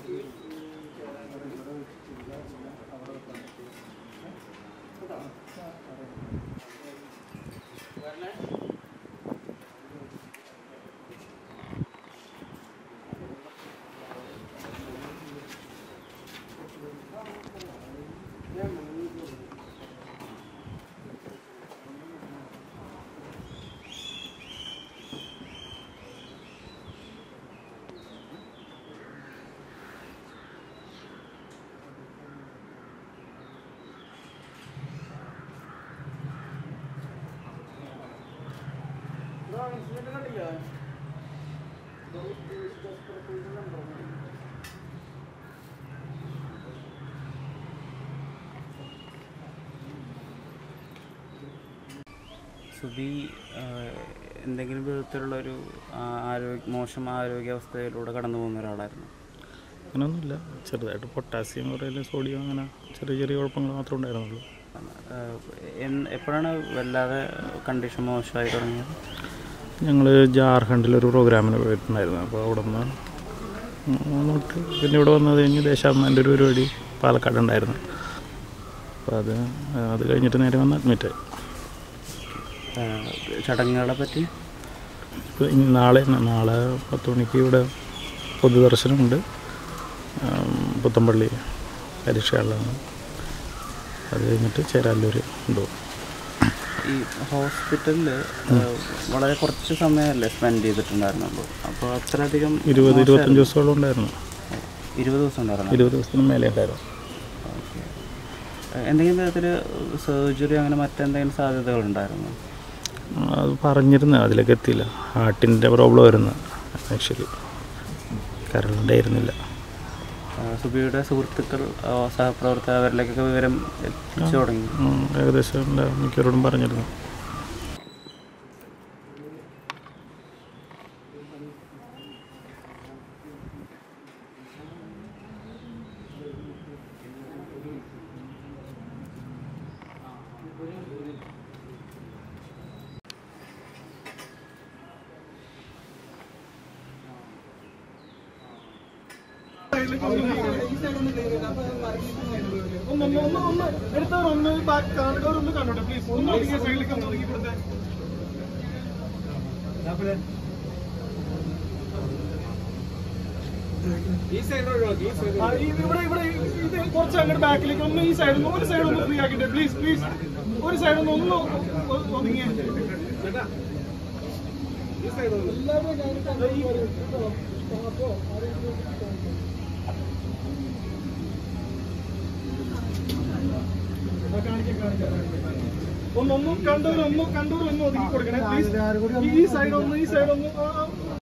സുബി ആ, എന്തെങ്കിലും വിധത്തിലുള്ള ഒരു ആരോഗ്യ മോശം ആരോഗ്യാവസ്ഥയിലൂടെ കടന്നു പോകുന്ന ഒരാളായിരുന്നു അങ്ങനെയൊന്നുമില്ല ചെറുതായിട്ട് പൊട്ടാസ്യം കുറയില്ല സോഡിയം അങ്ങനെ ചെറിയ ചെറിയ കുഴപ്പങ്ങൾ മാത്രമേ ഉണ്ടായിരുന്നുള്ളൂ ആ, എന്ന് എപ്പോഴാണ് വല്ലാതെ കണ്ടീഷൻ മോശമായി തുടങ്ങിയത് ഞങ്ങൾ ജാർഖണ്ഡിലൊരു പ്രോഗ്രാമിന് പോയിട്ടുണ്ടായിരുന്നു അപ്പോൾ അവിടെ നിന്ന് നോട്ട് പിന്നെ ഇവിടെ വന്നത് കഴിഞ്ഞ് ദേശാഭിമാൻ്റെ ഒരു പരിപാടി പാലക്കാട് ഉണ്ടായിരുന്നു അപ്പോൾ അത് അത് കഴിഞ്ഞിട്ട് നേരെ വന്ന് അഡ്മിറ്റ് ആ, ചടങ്ങുകളെ പറ്റി ഇപ്പോൾ ഇനി നാളെ നാളെ പത്ത് മണിക്ക് ഇവിടെ പൊതുദർശനമുണ്ട് ആം, പുത്തമ്പള്ളി പരീക്ഷകളിലാണ് അത് കഴിഞ്ഞിട്ട് ചേരാല്ലൂർ ഉണ്ടാവും ഈ ഹോസ്പിറ്റലിൽ വളരെ കുറച്ച് സമയമല്ലേ സ്പെൻഡ് ചെയ്തിട്ടുണ്ടായിരുന്നുള്ളൂ അപ്പോൾ അത്രയധികം ഇരുപത് ഇരുപത്തഞ്ച് ദിവസത്തോളം ഉണ്ടായിരുന്നു ഇരുപത് ദിവസം ഉണ്ടായിരുന്നു ഇരുപത് ദിവസത്തിന് മേലെ ഉണ്ടായിരുന്നു ഓക്കെ എന്തെങ്കിലും തരത്തിൽ സർജറി അങ്ങനെ മറ്റെന്തെങ്കിലും സാധ്യതകളുണ്ടായിരുന്നു അത് പറഞ്ഞിരുന്നു അതിലേക്ക് എത്തിയില്ല ഹാർട്ടിൻ്റെ പ്രോബ്ലം ആയിരുന്നു ആക്ച്വലി കരളിൻ്റെ ആയിരുന്നില്ല സുബിയുടെ സുഹൃത്തുക്കൾ ആ, സഹപ്രവർത്തകർ അവരിലേക്കൊക്കെ വിവരം എത്തിച്ചു തുടങ്ങി ഉം, ഏകദേശം എല്ലാ മിക്കവരോടും പറഞ്ഞിരുന്നു ഒന്ന് ഒന്ന് ഒന്ന് ഒന്ന് എടുത്തവർ ഒന്ന് ബാക്ക് കാണുന്നവർ ഒന്ന് കണ്ടോട്ടെ പ്ലീസ് ഒന്ന് ഒതുങ്ങിയ സൈഡിലേക്ക് ഒന്ന് ഒതുക്കി കൊടുത്തേ ആ, ഈ ഇവിടെ ഇവിടെ ഇത് കുറച്ച് അങ്ങോട്ട് ബാക്കിലേക്ക് ഒന്ന് ഈ സൈഡിൽ നിന്ന് ഒരു സൈഡ് ഒന്ന് ഫ്രീ ആക്കിട്ടെ പ്ലീസ് പ്ലീസ് ഒരു സൈഡിൽ നിന്ന് ഒന്ന് ഒ- ഒതുങ്ങിയ ഒന്ന് ഒന്ന് കണ്ടവർ ഒന്ന് കണ്ടവർ ഒന്ന് ഒതുക്കി കൊടുക്കണേ പ്ലീസ് ഈ സൈഡ് ഒന്ന് ഈ സൈഡ് ഒന്ന് ആ, ആ.